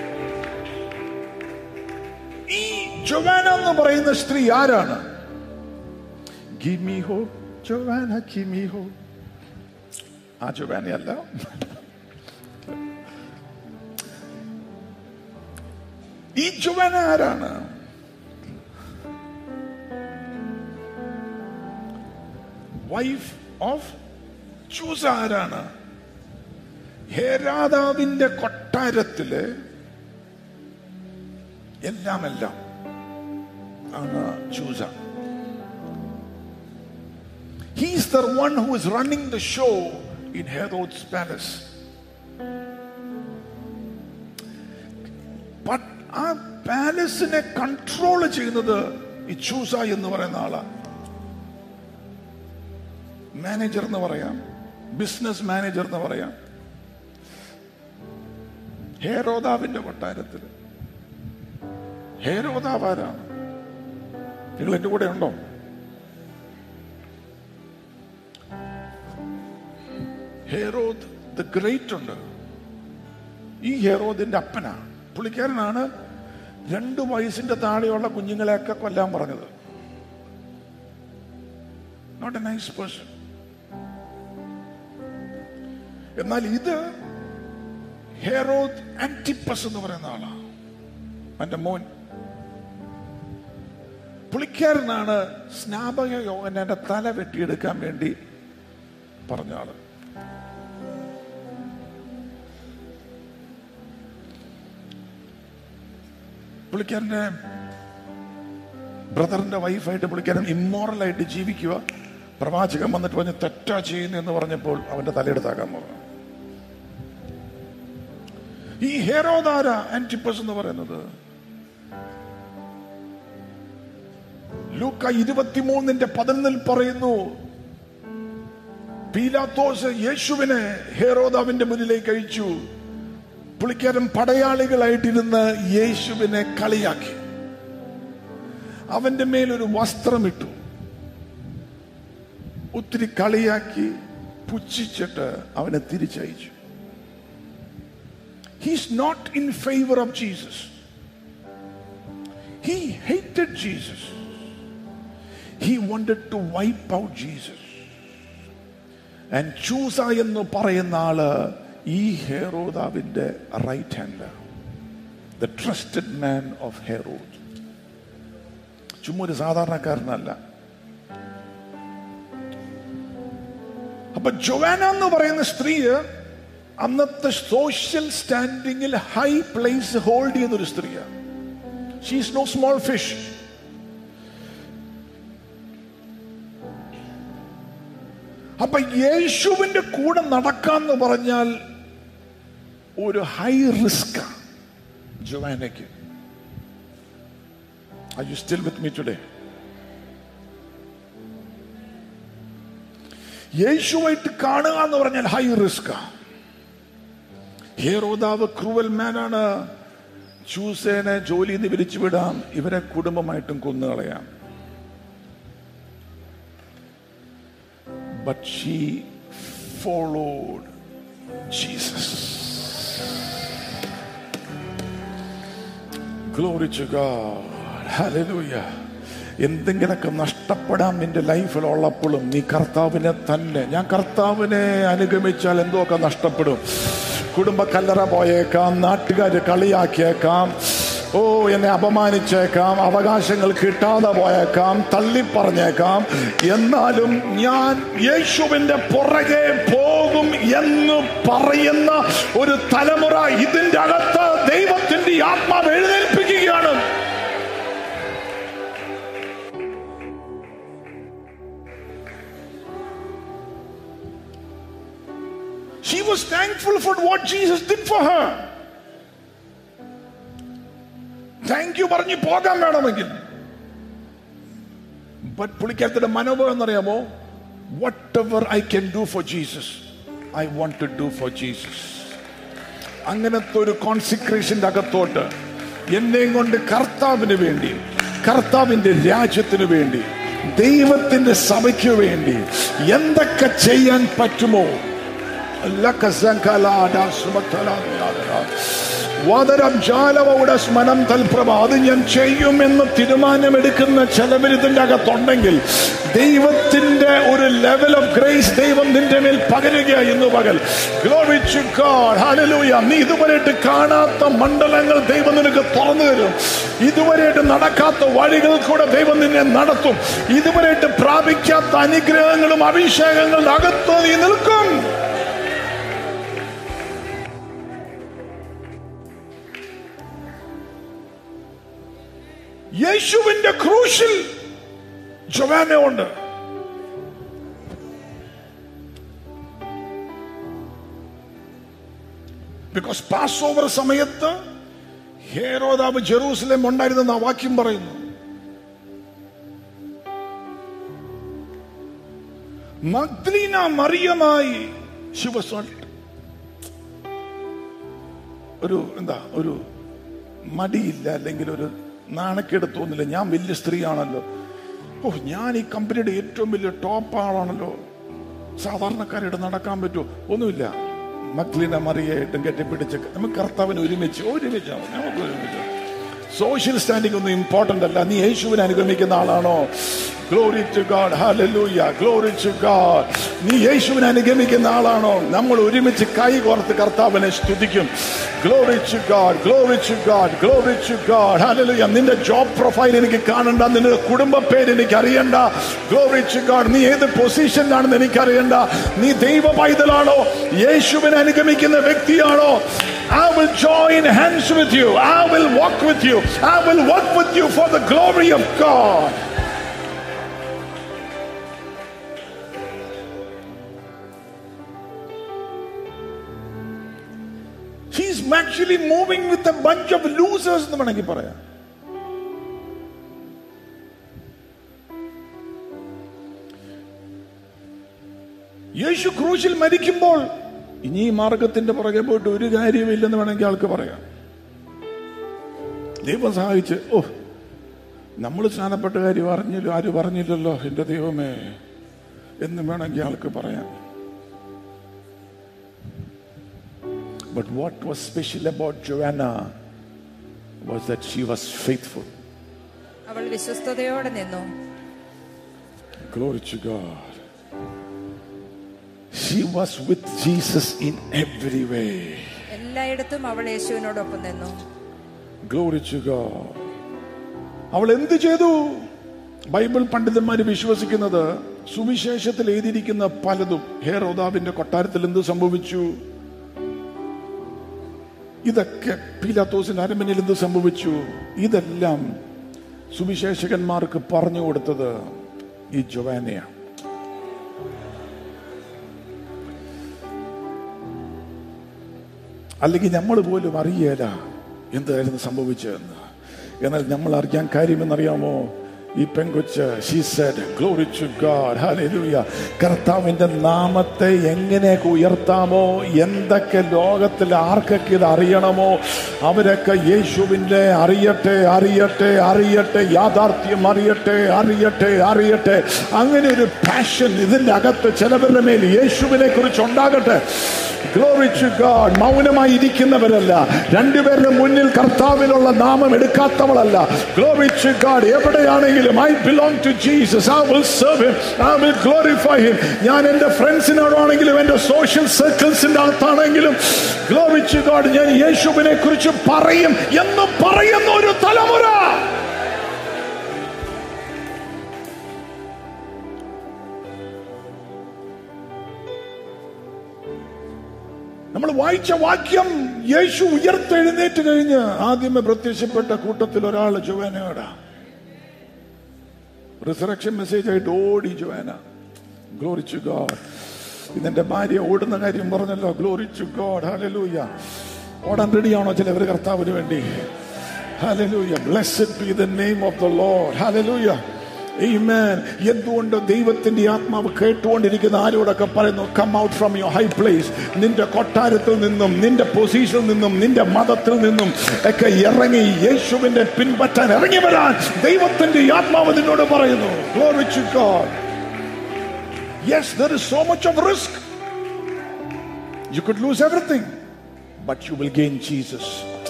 ഈ Joanna എന്ന് പറയുന്ന സ്ത്രീ ആരാണ് Give me hope, Joanna, give me hope. ആ ജൊവാനയല്ല ഈ Jovana ആരാണ് wife of ചൂസ ആരാണ് ഹേരാദാവിന്റെ കൊട്ടാരത്തില് എല്ലാം എല്ലാം ആണ് Chuza he's the one who is running the show in Herod's palace ആ പാലസിനെ കൺട്രോൾ ചെയ്യുന്നത് ഈ ചൂസ എന്ന് പറയുന്ന ആളാണ് മാനേജർ എന്ന് പറയാം ബിസിനസ് മാനേജർ എന്ന് പറയാം ഹേരോദാവിന്റെ കൊട്ടാരത്തിൽ ഹേരോദാവ് ആരാണ് നിങ്ങൾ എന്റെ കൂടെ ഉണ്ടോ ഹേറോദ് ദ ഗ്രേറ്റ് ഉണ്ട് ഈ ഹേറോദിന്റെ അപ്പനാ പുള്ളിക്കാരനാണ് രണ്ടു വയസ്സിന്റെ താഴെയുള്ള കുഞ്ഞുങ്ങളെയൊക്കെ കൊല്ലാൻ പറഞ്ഞത് നോട്ട് എ നൈസ് പേഴ്സൺ എന്നാൽ ഇത് ഹെറോദ് ആന്റിപ്പസ് എന്ന് പറയുന്ന ആളാ എന്റെ മോൻ പുള്ളിക്കാരനാണ് സ്നാപക യോഗന്റെ തല വെട്ടിയെടുക്കാൻ വേണ്ടി പറഞ്ഞ ആള് പുള്ളിക്കാരന്റെ ബ്രദറിന്റെ വൈഫായിട്ട് പുള്ളിക്കാരൻ ഇമ്മോറലായിട്ട് ജീവിക്കുക പ്രവാചകൻ വന്നിട്ട് പറഞ്ഞ് തെറ്റാ ചെയ്യുന്നു എന്ന് പറഞ്ഞപ്പോൾ അവന്റെ തലയെടുത്താക്കാൻ പറഞ്ഞു ഈ ഹെറോദാര ആന്റിപ്പസ് എന്ന് പറയുന്നത് ലൂക്ക ഇരുപത്തിമൂന്നിന്റെ പതിനൊന്നിൽ പറയുന്നു പീലാത്തോസ് യേശുവിനെ ഹെറോദാവിന്റെ മുന്നിലേക്ക് അയച്ചു പുള്ളിക്കാരൻ പടയാളികളായിട്ടിരുന്ന് യേശുവിനെ കളിയാക്കി അവന്റെ മേലൊരു വസ്ത്രമിട്ടു ഒത്തിരി കളിയാക്കി പുച്ഛിച്ചിട്ട് അവനെ തിരിച്ചയച്ചു he's not in favour of Jesus he hated Jesus he wanted to wipe out Jesus and Chuza എന്ന് പറയുന്ന ആള് ഈ ഹെറോദാവിന്റെ right hand the trusted man of Herod ചുമ്മാ ഒരു സാധാരണക്കാരനല്ല അപ്പൊ ജോവാന എന്ന് പറയുന്ന സ്ത്രീ അന്നത്തെ സോഷ്യൽ സ്റ്റാൻഡിങ്ങിൽ ഹൈ പ്ലേസ് ഹോൾഡ് ചെയ്യുന്ന ഒരു സ്ത്രീയാണ് ഷീസ് നോ സ്മോൾ ഫിഷ് അപ്പൊ യേശുവിന്റെ കൂടെ നടക്കാന്ന് പറഞ്ഞാൽ ഒരു ഹൈ റിസ്ക് ജോവാനയ്ക്ക് Are you still with me today? യേശുവായിട്ട് കാണുക എന്ന് പറഞ്ഞാൽ ഹൈ റിസ്ക് ഹേറോദാവ് ക്രൂവൽ മാനാണ് ചൂസേനെ ജോലിയിൽ നിന്ന് വിരിച്ചുവിടാം ഇവരെ കുടുംബമായിട്ടും കൊന്നുകളയാം but she followed Jesus. Glory to God. Hallelujah. എന്തെങ്കിലൊക്കെ നഷ്ടപ്പെടാൻ നിന്റെ ലൈഫിൽ ഉള്ളപ്പോഴും നീ കർത്താവിനെ തന്നെ ഞാൻ കർത്താവിനെ അനുഗമിച്ചാൽ എന്തൊക്കെ നഷ്ടപ്പെടും കുടുംബ കല്ലറ പോയേക്കാം നാട്ടുകാര് കളിയാക്കിയേക്കാം ഓ എന്നെ അപമാനിച്ചേക്കാം അവകാശങ്ങൾ കിട്ടാതെ പോയേക്കാം തള്ളിപ്പറഞ്ഞേക്കാം എന്നാലും ഞാൻ യേശുവിന്റെ പുറകെ പോകും എന്ന് പറയുന്ന ഒരു തലമുറ ഇതിന്റെ അകത്ത് ദൈവത്തിന്റെ ആത്മാവ് എഴുന്നേൽപ്പിക്കുകയാണ് She was thankful for what Jesus did for her. Thank you പറഞ്ഞ് പോകാൻ വേണമെങ്കിൽ ബട്ട് പുള്ളിക്കാരത്തിന്റെ മനോഭാവം എന്നറിയാമോ whatever I can do for Jesus I want to do for Jesus അങ്ങനത്തെ ഒരു കോൺസിക്രേഷന്റെ അകത്തോട്ട് എന്നെയും കൊണ്ട് കർത്താവിന് വേണ്ടി കർത്താവിന്റെ രാജ്യത്തിന് വേണ്ടി ദൈവത്തിന്റെ സഭയ്ക്ക് വേണ്ടി എന്തൊക്കെ ചെയ്യാൻ പറ്റുമോ ലക്കസങ്കലാടാ സുമത്തലാദിയാദരാ. വദരം ജാലവയുടെ സ്മനം തൽപ്രഭ അത് ഞാൻ ചെയ്യുമെന്ന് തീരുമാനമെടുക്കുന്ന ചിലവർ ഇതിന്റെ അകത്തുണ്ടെങ്കിൽ ദൈവത്തിന്റെ ഒരു ലെവൽ ഓഫ് ഗ്രേസ് ദൈവം നിന്റെ മേൽ പകരുക ഇന്ന് പകൽ Glory to God. Hallelujah. നീ ഇതുവരെയായിട്ട് കാണാത്ത മണ്ഡലങ്ങൾ ദൈവം നിനക്ക് തുറന്നു തരും ഇതുവരെയായിട്ട് നടക്കാത്ത വഴികൾ കൂടെ ദൈവം നിന്നെ നടത്തും ഇതുവരെയായിട്ട് പ്രാപിക്കാത്ത അനുഗ്രഹങ്ങളും അഭിഷേകങ്ങളുടെ അകത്ത് നീ നിൽക്കും യേശുവിന്റെ ക്രൂശിൽ ജൊവാന ഉണ്ട് ബിക്കോസ് പാസ് ഓവർ സമയത്ത് ഹേരോദാവ് ജെറൂസലേം ഉണ്ടായിരുന്നെന്ന് ആ വാക്യം പറയുന്നു മഗ്ദലീന മറിയമായി ശിവസ്വട്ട് ഒരു എന്താ ഒരു മടിയില്ല അല്ലെങ്കിൽ ഒരു നാണക്കേട് തോന്നില്ല ഞാൻ വലിയ സ്ത്രീയാണല്ലോ ഓ ഞാൻ ഈ കമ്പനിയുടെ ഏറ്റവും വലിയ ടോപ്പ് ആളാണല്ലോ സാധാരണക്കാരായിട്ട് നടക്കാൻ പറ്റുമോ ഒന്നുമില്ല മക്ലിന മറിയായിട്ടും കെട്ടിപ്പിടിച്ച് നമുക്ക് കർത്താവിന് ഒരുമിച്ച് ഒരുമിച്ചാണ് നമുക്ക് ഒരുമിച്ച് സോഷ്യൽ സ്റ്റാൻഡിംഗ് ഒന്നും ഇമ്പോർട്ടന്റ് അല്ല നീ യേശുവിനെ അനുഗമിക്കുന്ന ആളാണോ glory to God hallelujah glory to God നീ യേശുവിനെ അനുഗമിക്കുന്ന ആളാണോ നമ്മൾ ഒരുമിച്ച് കൈ കോർത്ത് കർത്താവിനെ സ്തുതിക്കും glory to God glory to God glory to God hallelujah നിന്റെ ജോബ് പ്രൊഫൈൽ എനിക്ക് കാണണ്ട നിന്റെ കുടുംബ പേര് എനിക്ക് അറിയണ്ട ഗ്ലോറി ടു ഗാഡ് നീ ഏത് പൊസിഷനിലാണെന്ന് എനിക്ക് അറിയണ്ട നീ ദൈവ പൈതലാണോ യേശുവിനെ അനുഗമിക്കുന്ന വ്യക്തിയാണോ I will join hands with you. I will walk with you. I will work with you for the glory of God. He's actually moving with a bunch of losers എന്ന് വേണമെങ്കിൽ പറയാം യേശു ക്രൂശിൽ മരിക്കുമ്പോൾ ഇനി ഈ മാർഗത്തിന്റെ പുറകെ പോയിട്ട് ഒരു കാര്യമില്ലെന്ന് വേണമെങ്കിൽ ആൾക്ക് പറയാം ദൈവം സഹായിച്ച് ഓ നമ്മൾ സ്നാനപ്പെട്ട കാര്യം അറിഞ്ഞില്ലോ ആരും പറഞ്ഞില്ലല്ലോ എന്റെ ദൈവമേ എന്ന് വേണമെങ്കിൽ ആൾക്ക് പറയാം But what was special about Joanna was that she was faithful. അവൾ വിശ്വസ്തയോടെ നിന്നു Glory to God. She was with Jesus in every way. എല്ലായിടത്തും അവൾ യേശുവിനോടൊപ്പം നിന്നു Glory to God. അവൾ എന്ത് ചെയ്തു ബൈബിൾ പണ്ഡിതന്മാർ വിശ്വസിക്കുന്നത് സുവിശേഷത്തിൽ എഴുതിയിരിക്കുന്ന പലതും ഹേറോദാവിന്റെ കൊട്ടാരത്തിൽ എന്ത് സംഭവിച്ചു ഇതൊക്കെ പീലാത്തോസിന്റെ അരമനയിൽ എന്ത് സംഭവിച്ചു ഇതെല്ലാം സുവിശേഷകന്മാർക്ക് പറഞ്ഞു കൊടുത്തത് ഈ ജൊവാനയാണ് അല്ലെങ്കിൽ നമ്മൾ പോലും അറിയേല എന്തായിരുന്നു സംഭവിച്ചതെന്ന് എന്നാൽ നമ്മൾ അറിയാൻ കാര്യമെന്നറിയാമോ ഈ പെങ്കൊച്ച് she said glory to God hallelujah കർത്താവിന്റെ നാമത്തെ എങ്ങനെയൊക്കെ ഉയർത്താമോ എന്തൊക്കെ ലോകത്തിൽ ആർക്കൊക്കെ ഇത് അറിയണമോ അവരൊക്കെ യേശുവിന്റെ അറിയട്ടെ അറിയട്ടെ അറിയട്ടെ യാഥാർത്ഥ്യം അറിയട്ടെ അറിയട്ടെ അറിയട്ടെ അങ്ങനെ ഒരു പാഷൻ ഇതിന്റെ അകത്ത് ചിലവരുടെ മേൽ യേശുവിനെ കുറിച്ച് ഉണ്ടാകട്ടെ Glory to God. മൗനമായി ഇരിക്കുന്നവരല്ല രണ്ടുപേരുടെ മുന്നിൽ കർത്താവിനുള്ള നാമം എടുക്കാത്തവളല്ല Glory to God. എവിടെയാണെങ്കിലും I belong to Jesus I will serve him I will glorify him ഞാൻ എൻ്റെ ഫ്രണ്ട്സിനോടാണെങ്കിലും എൻ്റെ സോഷ്യൽ സർക്കിൾസിന്റെ അകത്താണെങ്കിലും Glory to God. ഞാൻ യേശുവിനെ കുറിച്ച് പറയും എന്ന് പറയുന്ന ഒരു തലമുറ നമ്മൾ വായിച്ച വാക്യം യേശു ഉയർത്തെഴുന്നേറ്റ് കഴിഞ്ഞ് ആദ്യമേ പ്രത്യക്ഷപ്പെട്ട കൂട്ടത്തിൽ ഒരാൾ ജോവാനയോടാ റിസറക്ഷൻ മെസ്സേജ് ആയിട്ട് ഓടി ജോവാന ഗ്ലോറി ടു ഗോഡ് ഇതെന്റെ ഭാര്യ ഓടുന്ന കാര്യം പറഞ്ഞല്ലോ ഗ്ലോറി ടു ഗോഡ് ഹല്ലേലൂയ ഓടാൻ റെഡിയാണോ ചിലവർ കർത്താവിന് വേണ്ടി hallelujah blessed be the name of the Lord hallelujah Amen. എന്തുകൊണ്ട് ദൈവത്തിന്റെ ആത്മാവ് കേട്ടുകൊണ്ടിരിക്കുന്ന ആരോടൊക്കെ പറയുന്നു come out from your high place നിന്റെ കൊട്ടാരത്തിൽ നിന്നും നിന്റെ പൊസിഷനിൽ നിന്നും നിന്റെ മതത്തിൽ നിന്നും ഒക്കെ ഇറങ്ങി യേശുവിന്റെ പിൻപറ്റാൻ ഇറങ്ങി വരാൻ ദൈവത്തിന്റെ ആത്മാവ് നിന്നോട് പറയുന്നു Glory to God. Yes, there is so much of risk. You could lose everything, but you will gain Jesus.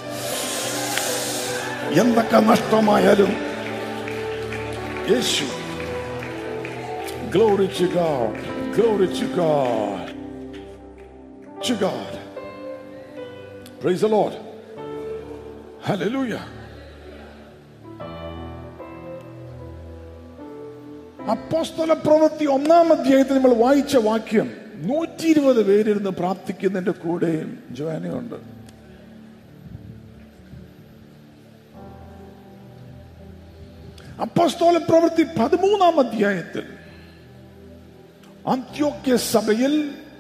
എന്തൊക്കെ നഷ്ടമായാലും യേശു Glory to God. Glory to God. To God. Praise the Lord. Hallelujah. അപ്പോസ്തല പ്രവൃത്തി ഒന്നാം അധ്യായത്തിൽ നമ്മൾ വായിച്ച വാക്യം നൂറ്റി ഇരുപത് പേരിരുന്ന് പ്രാർത്ഥിക്കുന്നതിന്റെ കൂടെയും ജോനയുണ്ട് അപ്പോസ്തോല പ്രവൃത്തി പതിമൂന്നാം അധ്യായത്തിൽ അന്ത്യോക്യ സഭയിൽ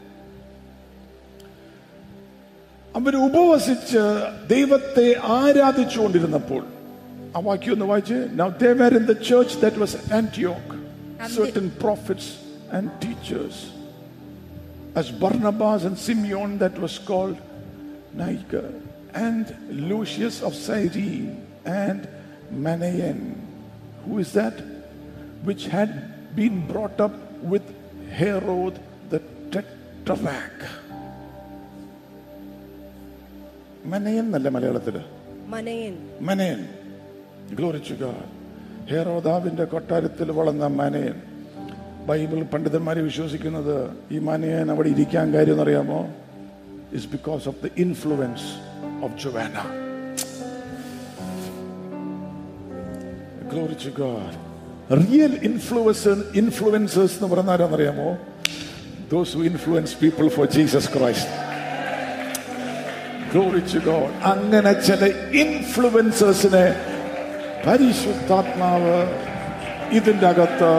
അവർ ഉപവസിച്ച് ദൈവത്തെ ആരാധിച്ചുകൊണ്ടിരുന്നപ്പോൾ ആ വാക്യം ഒന്ന് വായിച്ച് Now they were in the church that was Antioch, certain prophets and teachers, as Barnabas and Simeon that was called Niger, and Lucius of Cyrene, and Manaen. Who is that? Which had been brought up with Herod the Tetrarch. മനയൻ എന്നല്ല മലയാളത്തില് മനയൻ മനയൻ ഗ്ലോറിച്ചു ഹേറോദാവിന്റെ കൊട്ടാരത്തിൽ വളർന്ന മനയൻ Bible പണ്ഡിതന്മാരെ വിശ്വസിക്കുന്നത് ഈ മനയൻ അവിടെ ഇരിക്കാൻ കാര്യം എന്നറിയാമോ is because of the influence of Joanna Glory to God. Real influencer, influencers എന്ന് പറഞ്ഞ ആരാന്നറിയാമോ Those who influence people for Jesus Christ. Glory to God. അങ്ങനെ ചില ഇൻഫ്ലുവൻസേഴ്സിനെ പരിശുദ്ധാത്മാവ് ഇതിന്റെ അകത്ത്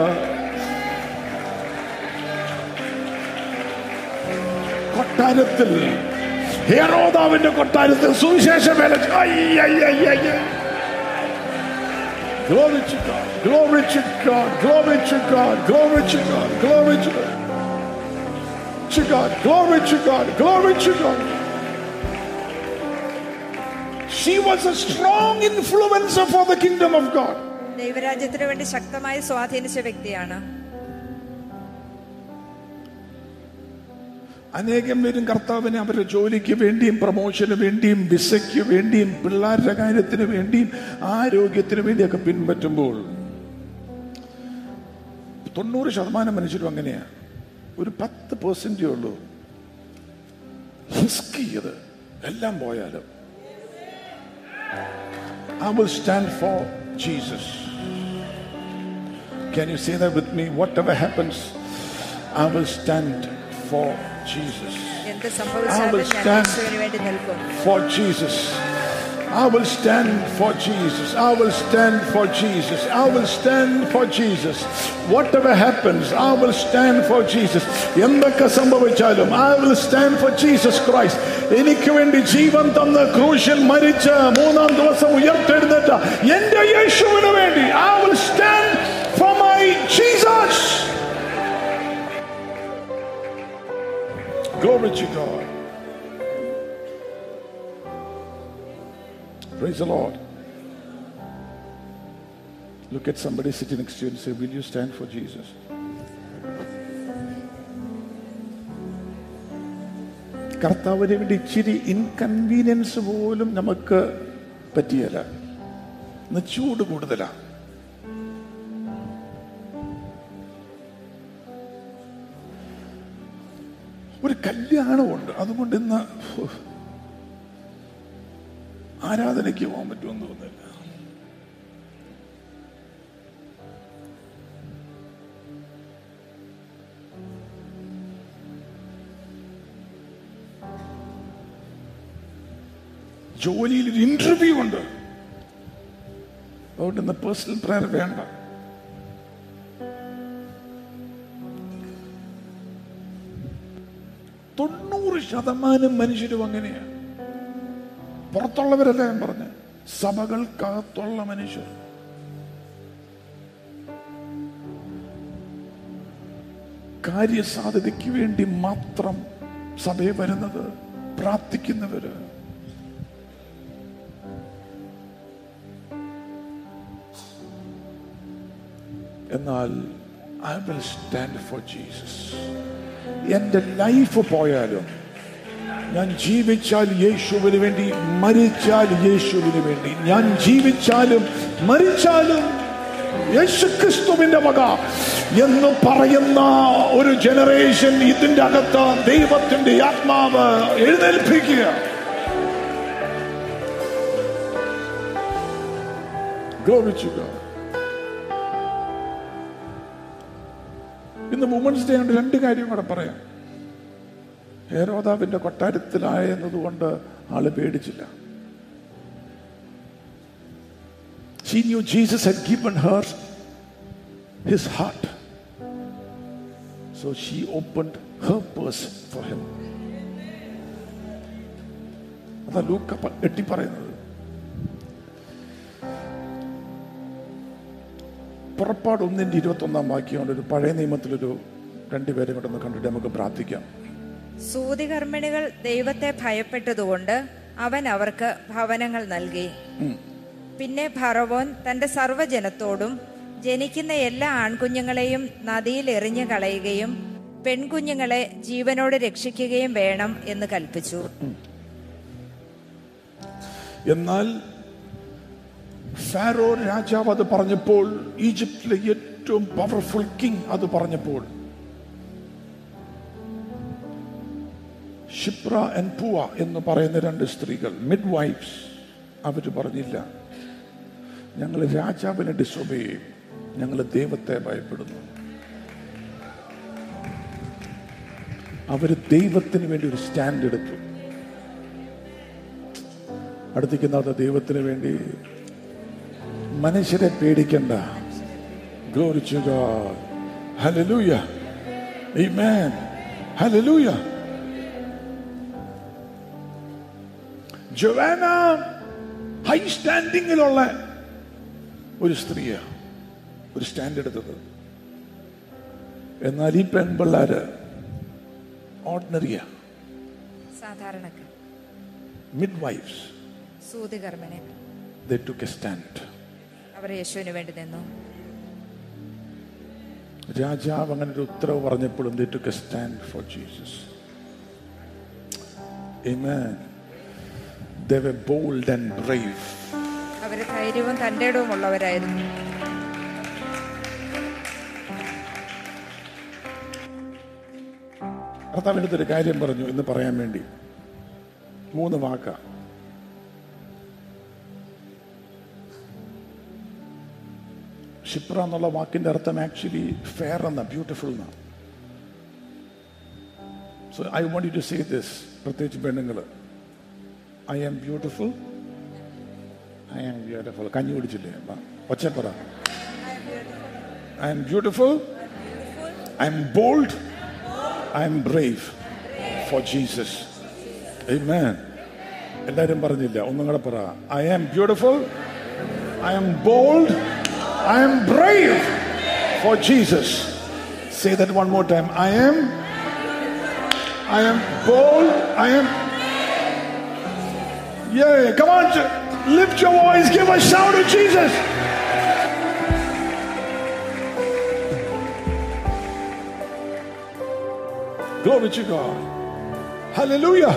കൊട്ടാരത്തിൽ ഹേറോദാവിന്റെ കൊട്ടാരത്തിൽ സുവിശേഷ വേല ചെയ്- I, I, I, I, I. Glory to God, glory to God, glory to God, glory to God, glory to God. To God, glory to God, glory to God. She was a strong influencer for the kingdom of God. ദൈവരാജ്യത്തിന് വേണ്ടി ശക്തമായി സ്വാധീനിച്ച വ്യക്തിയാണ് അനേകം പേരും കർത്താവിനെ അവരുടെ ജോലിക്ക് വേണ്ടിയും പ്രമോഷന് വേണ്ടിയും വിസയ്ക്ക് വേണ്ടിയും പിള്ളേരുടെ കാര്യത്തിന് വേണ്ടിയും ആരോഗ്യത്തിന് വേണ്ടിയൊക്കെ പിൻപറ്റുമ്പോൾ തൊണ്ണൂറ് ശതമാനം മനുഷ്യരും അങ്ങനെയാ ഒരു പത്ത് പെർസെന്റേ ഉള്ളൂ റിസ്ക് ചെയ്ത് എല്ലാം പോയാലും I will stand for Jesus. Can you say that with me? Whatever happens, I will stand for Jesus. എന്ത് I സംഭവിച്ചാലും will ഞാൻ stand യേശുവിന് വേണ്ടി നിൽക്കും for Jesus. I will stand for Jesus. I will stand for Jesus. I will stand for Jesus. Whatever happens, I will stand for Jesus. എന്തൊക്കെ സംഭവിച്ചാലും I will stand for Jesus Christ. എനിക്ക് വേണ്ടി ജീവൻ തന്ന ക്രൂശിൽ മരിച്ച് മൂന്നാം ദിവസം ഉയർത്തെഴുന്നേറ്റ എന്റെ യേശുവിന് വേണ്ടി I will stand for my Jesus. Glory to God. Praise the Lord. Look at somebody sitting next to you and say, Will you stand for Jesus? കർത്താവിന് വേണ്ടി ഇച്ചിരി ഇൻകൺവീനിയൻസ് പോലും നമുക്ക് പറ്റിയല്ല ഇന്ന് ചൂട് കൂടുതലാ ഒരു കല്യാണമുണ്ട് അതുകൊണ്ട് ഇന്ന് ഹോ, ആരാധനയ്ക്ക് പോകാൻ പറ്റുമെന്ന് തോന്നുന്നില്ല ജോലിയിൽ ഒരു ഇന്റർവ്യൂ ഉണ്ട് അതുകൊണ്ട് ഇന്ന് പേഴ്സണൽ പ്രയർ വേണ്ട തൊണ്ണൂറ് ശതമാനം മനുഷ്യരും അങ്ങനെയാണ് പുറത്തുള്ളവരല്ല ഞാൻ പറഞ്ഞ സഭകൾക്കകത്തുള്ള മനുഷ്യർ കാര്യസാധ്യതയ്ക്ക് വേണ്ടി മാത്രം സഭയിൽ വരുന്നത് പ്രാർത്ഥിക്കുന്നവര് എന്നാൽ I will stand for Jesus എന്റെ ലൈഫ് പോയാലും ഞാൻ ജീവിച്ചാൽ യേശുവിന് വേണ്ടി മരിച്ചാൽ യേശുവിന് വേണ്ടി ഞാൻ ജീവിച്ചാലും മരിച്ചാലും യേശുക്രിസ്തുവിന്റെ വക എന്ന് പറയുന്ന ഒരു ജനറേഷൻ ഇതിന്റെ അകത്ത് ദൈവത്തിന്റെ ആത്മാവ് എഴുന്നേൽപ്പിക്കുക Glory to God. ഇന്ന് വുമൻസ് ഡേ ഉണ്ട് രണ്ട് കാര്യം കൂടെ പറയാം ഹേരോദാവിന്റെ കൊട്ടാരത്തിലായെന്നതുകൊണ്ട് ആള് പേടിച്ചില്ല She knew Jesus had given her his heart. So she opened her purse for him. അതാ ലൂക്ക പ- എട്ടി പറയുന്നത് പുറപ്പാട് ഒന്നിന്റെ ഇരുപത്തി ഒന്നാം വാക്യമുണ്ട് ഒരു പഴയ നിയമത്തിലൊരു രണ്ടുപേരെ കൂടെ ഒന്ന് കണ്ടിട്ട് നമുക്ക് പ്രാർത്ഥിക്കാം സൂതികർമ്മിണികൾ ദൈവത്തെ ഭയപ്പെട്ടതുകൊണ്ട് അവൻ അവർക്ക് ഭവനങ്ങൾ നൽകി പിന്നെ ഭറവോൻ തന്റെ സർവ്വജനത്തോടും ജനിക്കുന്ന എല്ലാ ആൺകുഞ്ഞുങ്ങളെയും നദിയിൽ എറിഞ്ഞു കളയുകയും പെൺകുഞ്ഞുങ്ങളെ ജീവനോട് രക്ഷിക്കുകയും വേണം എന്ന് കൽപ്പിച്ചു എന്നാൽ ഫാരോ രാജാവ് അത് പറഞ്ഞപ്പോൾ ഈജിപ്തിലെ ഏറ്റവും പവർഫുൾ കിങ് അത് പറഞ്ഞപ്പോൾ ഷിപ്ര ആൻഡ് പൂവ എന്ന് പറയുന്ന രണ്ട് സ്ത്രീകൾ മിഡ് വൈഫ്സ് അവർ പറഞ്ഞില്ല ഞങ്ങൾ രാജാവിനെ ഡിസോബേ ചെയ്യും ഞങ്ങൾ ദൈവത്തെ ഭയപ്പെടുന്നു അവര് ദൈവത്തിന് വേണ്ടി ഒരു സ്റ്റാൻഡ് എടുത്തു അടുത്തിക്കുന്ന ദൈവത്തിന് വേണ്ടി മനുഷ്യരെ പേടിക്കണ്ട Glory to God. Hallelujah. Amen. Hallelujah. Joanna high സ്റ്റാൻഡിങ്ങിലുള്ള ഒരു സ്ത്രീയാ ഒരു സ്റ്റാൻഡ് എടുത്തത് എന്നാൽ ഈ പെൺപിള്ളാര് ഓർഡിനറിയാ സാധാരണക്കാർ മിഡ് വൈഫ്സ് സൂതികർമ്മനെ ദ ടുക്ക് എ സ്റ്റാൻഡ് അവർ യേശുവിന് വേണ്ടി നിന്നു രാജാവ് അങ്ങനെ ഒരു ഉത്തരവ് പറഞ്ഞപ്പോഴും they took a stand for Jesus. Amen. They were bold and brave. അവർ ധൈര്യവും തൻ്റെ ഇടവും ഉള്ളവരായിരുന്നു കർത്താവിൻ്റെ അടുത്തൊരു കാര്യം പറഞ്ഞു എന്ന് പറയാൻ വേണ്ടി മൂന്ന് വാക്ക ക്ഷിപ്ര എന്നുള്ള വാക്കിന്റെ അർത്ഥം ആക്ച്വലി ഫെയർ എന്ന ബ്യൂട്ടിഫുൾ എന്നാണ് so I want you to say this പ്രത്യേകിച്ച് പെണ്ണുങ്ങൾ I am beautiful I am beautiful കഞ്ഞി കുടിച്ചില്ലേ വാ, ഒച്ച പറ I am beautiful I am bold I am brave for Jesus Amen. എല്ലാവരും പറഞ്ഞില്ല ഒന്നും കൂടെ പറ I am beautiful I am bold I am brave for Jesus say that one more time I am I am bold I am Yeah, come on, lift your voice, give a shout to Jesus. Glory to God. Hallelujah.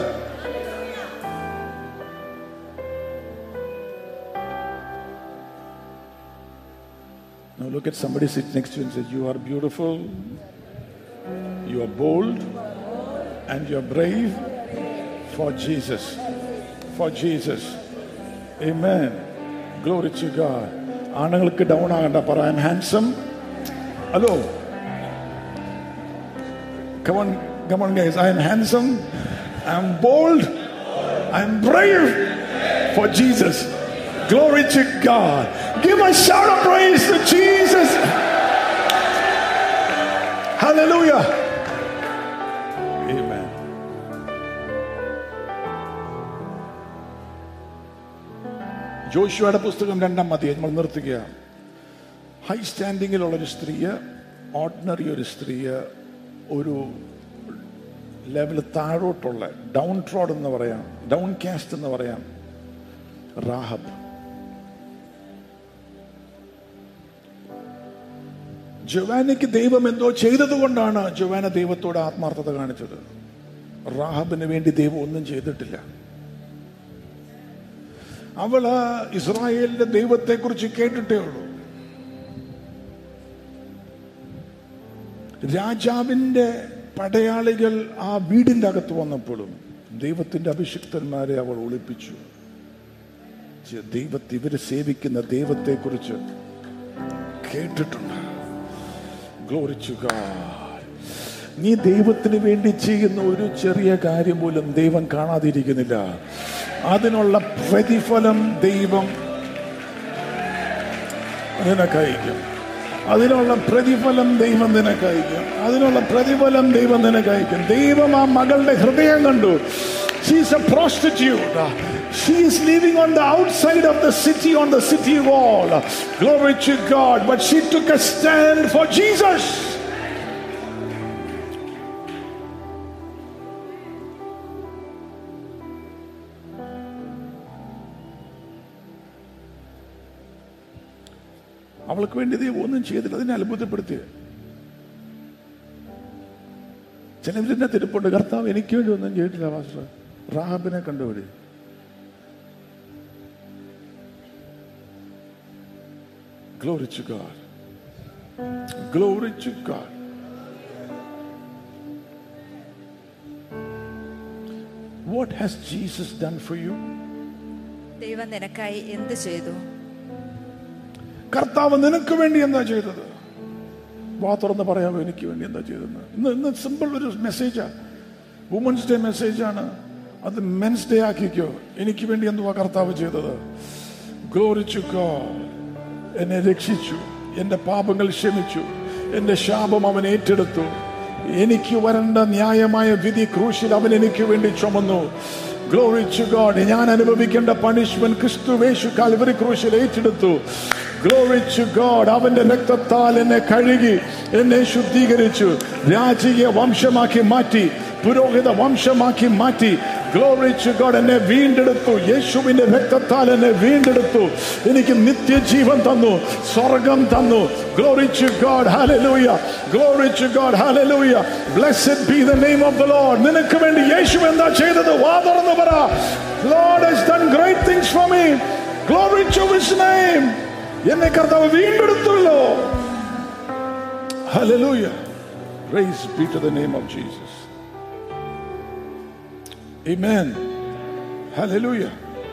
Now look at somebody sit next to you and say, You are beautiful, you are bold, and you are brave for Jesus. For Jesus. Amen. Glory to God. ആണുങ്ങൾക്ക് down ആകണ്ട പറ I am handsome hello Come on, come on, guys. I am handsome. I am bold. I am brave for Jesus. Glory to God. Give a shout of praise to Jesus. Hallelujah. Amen. ജോഷുവയുടെ പുസ്തകം രണ്ടാം മതി നമ്മൾ നിർത്തുക high സ്റ്റാൻഡിങ്ങിലുള്ള ഒരു സ്ത്രീയെ ordinary ഒരു സ്ത്രീയെ ഒരു ലെവൽ താഴോട്ടുള്ള ഡൗൺ ട്രോഡ് എന്ന് പറയാം ഡൗൺ കാസ്റ്റ് എന്ന് പറയാം റാഹബ് ജവാനയ്ക്ക് ദൈവം എന്തോ ചെയ്തത് കൊണ്ടാണ് ജവാന ദൈവത്തോട് ആത്മാർത്ഥത കാണിച്ചത് റാഹബിന് വേണ്ടി ദൈവം ഒന്നും ചെയ്തിട്ടില്ല അവള് ഇസ്രായേലിന്റെ ദൈവത്തെക്കുറിച്ച് കേട്ടിട്ടേ ഉള്ളൂ രാജാവിന്റെ പടയാളികൾ ആ വീടിന്റെ അകത്ത് വന്നപ്പോഴും ദൈവത്തിന്റെ അഭിഷിക്തന്മാരെ അവൾ ഒളിപ്പിച്ചു ചെ- ദൈവത്തെ ഇവര് സേവിക്കുന്ന ദൈവത്തെക്കുറിച്ച് കേട്ടിട്ടുണ്ട് Glory to God. നീ ദൈവത്തിന് വേണ്ടി ചെയ്യുന്ന ഒരു ചെറിയ കാര്യം പോലും ദൈവം കാണാതിരിക്കുന്നില്ല അതിനുള്ള പ്രതിഫലം ദൈവം നിനക്കയക്കും അതിനുള്ള പ്രതിഫലം ദൈവം നിനക്കയക്കും അതിനുള്ള പ്രതിഫലം ദൈവം നിനക്കയക്കും ദൈവം ആ മകളുടെ ഹൃദയം കണ്ടു she's a prostitute She is living on the outside of the city, on the city wall. Glory to God. But she took a stand for Jesus. അവൾക്ക് വേണ്ടി ദൈവം ഒന്നും ചെയ്തില്ല അതിനെ അത്ഭുതപ്പെടുത്തി ചിലവരെന്നെ തിരുപ്പുണ്ട് കർത്താവ് എനിക്ക് വേണ്ടി ഒന്നും ചെയ്തിട്ടില്ല മാസ്റ്റർ റാഹബിനെ കണ്ടുപിടി Glory to God. Glory to God. What has Jesus done for you? ദൈവം നിനക്കായി എന്ത് ചെയ്തു കർത്താവ് നിനക്ക് വേണ്ടി എന്താ ചെയ്തത് വാ തുറന്ന് പറയാമോ എനിക്ക് വേണ്ടി എന്താ ചെയ്തതെന്ന് ഇന്ന് ഇന്ന് സിമ്പിൾ ഒരു മെസ്സേജാ വുമൻസ് ഡേ മെസ്സേജാണ് അത് മെൻസ് ഡേ ആക്കിക്കോ എനിക്ക് വേണ്ടി എന്തുവാ കർത്താവ് ചെയ്തത് ഗ്ലോറിച്ചു എന്നെ രക്ഷിച്ചു എന്റെ പാപങ്ങൾ ക്ഷമിച്ചു എന്റെ ശാപം അവൻ ഏറ്റെടുത്തു എനിക്ക് വരേണ്ട ന്യായമായ വിധി ക്രൂശിൽ അവൻ എനിക്ക് വേണ്ടി ചുമന്നു ഗ്ലോറിച്ചു ഗോഡ് ഞാൻ അനുഭവിക്കേണ്ട പണിഷ്മെന്റ് ക്രിസ്തുവേശു കാൽവരി ക്രൂശിൽ ഏറ്റെടുത്തു ഗ്ലോറിച്ചു ഗോഡ് അവന്റെ രക്തത്താൽ എന്നെ കഴുകി എന്നെ ശുദ്ധീകരിച്ചു രാജകീയ വംശമാക്കി മാറ്റി പുരോഹിത വംശമാക്കി മാറ്റി ഗ്ലോറിച്ചു ഗോഡ് എന്നെ വീണ്ടെടുത്തു യേശുവിന്റെ രക്തത്താൽ എന്നെ വീണ്ടെടുത്തു എനിക്ക് നിത്യജീവൻ തന്നു സ്വർഗം തന്നു glory to God hallelujah glory to God hallelujah blessed be the name of the Lord നിനക്ക് വേണ്ടി യേശു എന്താ ചെയ്തത് വാ തുറന്ന് പറ Lord has done great things for me glory to his name എന്നെ കർത്താവ് വീണ്ടെടുത്തുള്ളൂ hallelujah praise be to the name of Jesus Amen. Hallelujah.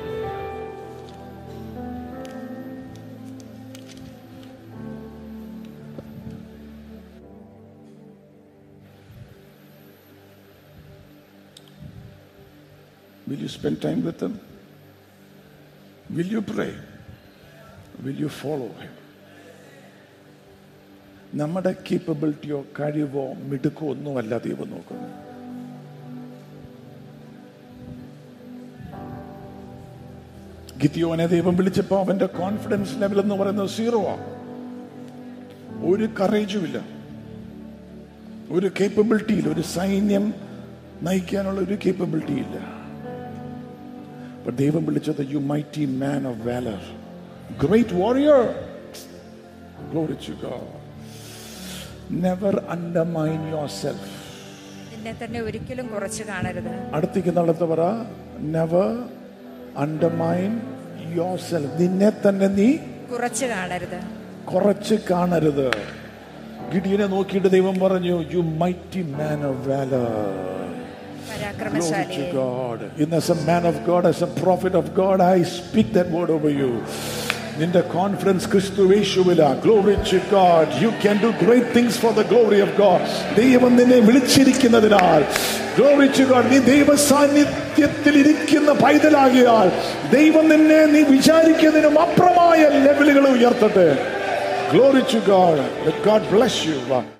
Will you spend time with Him? Will you pray? Will you follow Him? നമ്മുടെ കേപ്പബിലിറ്റിയോ കഴിവോ മിടുക്കോ ഒന്നുമല്ല ദൈവം നോക്കുന്നത് ഗിത്തിയോനെ ദൈവം വിളിച്ചപ്പോ അവന്റെ കോൺഫിഡൻസ് ലെവൽ എന്ന് പറയുന്നത് സീറോ ആ ഒരു കറേജും ഇല്ല ഒരു കേപ്പബിലിറ്റി ഇല്ല ഒരു സൈന്യം നയിക്കാനുള്ള ഒരു കേപ്പബിലിറ്റി ഇല്ല But ദൈവം വിളിച്ചത് you mighty man of valour great warrior Glory to God. Never undermine yourself. നിന്നെ തന്നെ ഒരിക്കലും കുറച്ച് കാണരുത് അടുത്തേക്ക് നടത്ത പറ നെവർ അണ്ടർമൈൻ യോർ സെൽഫ് നിന്നെ തന്നെ നീ കുറച്ച് കാണരുത് കുറച്ച് കാണരുത് ഗിഡിയനെ നോക്കിയിട്ട് ദൈവം പറഞ്ഞു you mighty man of valour Glory to പരാക്രമശാലിയെ God. In as a man of God, as a prophet of God, I speak that word over you. നിന്റെ കോൺഫിഡൻസ് ക്രിസ്തുവേശുവില glory to God you can do great things for the glory of God ദൈവം നിന്നെ വിളിച്ചിരിക്കുന്നതിനാൽ glory to God നീ ദൈവ സാന്നിധ്യത്തിൽ ഇരിക്കുന്ന പൈതലാകിയാൽ ദൈവം നിന്നെ നീ വിചാരിക്കുന്നതിനും അപ്പുറമായ ലെവലുകൾ ഉയർത്തട്ടെ glory to God God bless U